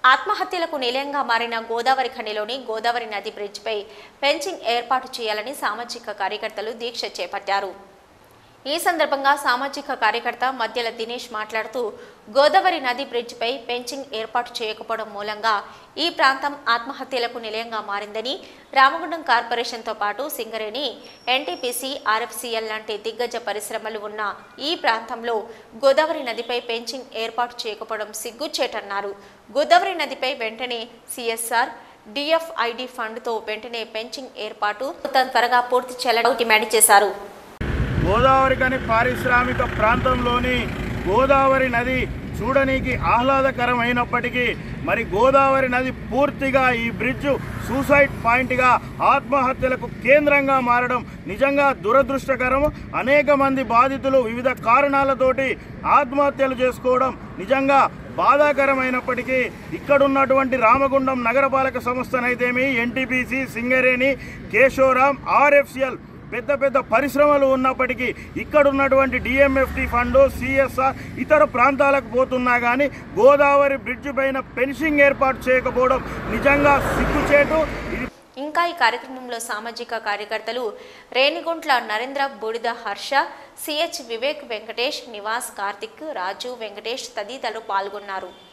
ఆత్మహత్యలకు నిలయంగా మారిన గోదావరి ఖనిలోని గోదావరి నది బ్రిడ్జ్పై ఫెన్సింగ్ ఏర్పాటు చేయాలని సామాజిక కార్యకర్తలు దీక్ష చేపట్టారు ఈ సందర్భంగా సామాజిక కార్యకర్త మధ్యల దినేష్ మాట్లాడుతూ గోదావరి నది బ్రిడ్జ్పై పెంచింగ్ ఏర్పాటు చేయకపోవడం మూలంగా ఈ ప్రాంతం ఆత్మహత్యలకు నిలయంగా మారిందని రామగుండం కార్పొరేషన్తో పాటు సింగరేణి ఎన్టీపీసీ ఆర్ఎఫ్సిఎల్ లాంటి దిగ్గజ పరిశ్రమలు ఉన్న ఈ ప్రాంతంలో గోదావరి నదిపై పెంచింగ్ ఏర్పాటు చేయకపోవడం సిగ్గుచేటన్నారు గోదావరి నదిపై వెంటనే సిఎస్ఆర్ డిఎఫ్ఐడి ఫండ్తో వెంటనే పెంచింగ్ ఏర్పాటు త్వరగా పూర్తి చేయాలని డిమాండ్ చేశారు గోదావరి కని పారిశ్రామిక ప్రాంతంలోని గోదావరి నది చూడనీకి ఆహ్లాదకరమైనప్పటికీ మరి గోదావరి నది పూర్తిగా ఈ బ్రిడ్జ్ సూసైడ్ పాయింట్గా ఆత్మహత్యలకు కేంద్రంగా మారడం నిజంగా దురదృష్టకరం అనేక మంది బాధితులు వివిధ కారణాలతోటి ఆత్మహత్యలు చేసుకోవడం నిజంగా బాధాకరమైనప్పటికీ ఇక్కడున్నటువంటి రామగుండం నగరపాలక సంస్థనైతేమి ఎన్టీపీసీ సింగరేణి కేశవరాం ఆర్ఎఫ్సిఎల్ పెద్ద పెద్ద పరిశ్రమలు ఉన్నప్పటికీ ఇక్కడ ఉన్నటువంటి డిఎంఎఫ్టి ఫండ్ సిఎస్ఆర్ ఇతర ప్రాంతాలకు పోతున్నా కానీ గోదావరి బ్రిడ్జ్ పైన పెన్షింగ్ ఏర్పాటు చేయకపోవడం నిజంగా సిగ్గుచేటు ఇది ఇంకా ఈ కార్యక్రమంలో సామాజిక కార్యకర్తలు రేణిగుంట్ల నరేంద్ర బూడిద హర్ష సిహెచ్ వివేక్ వెంకటేష్ నివాస్ కార్తిక్ రాజు వెంకటేష్ తదితరులు పాల్గొన్నారు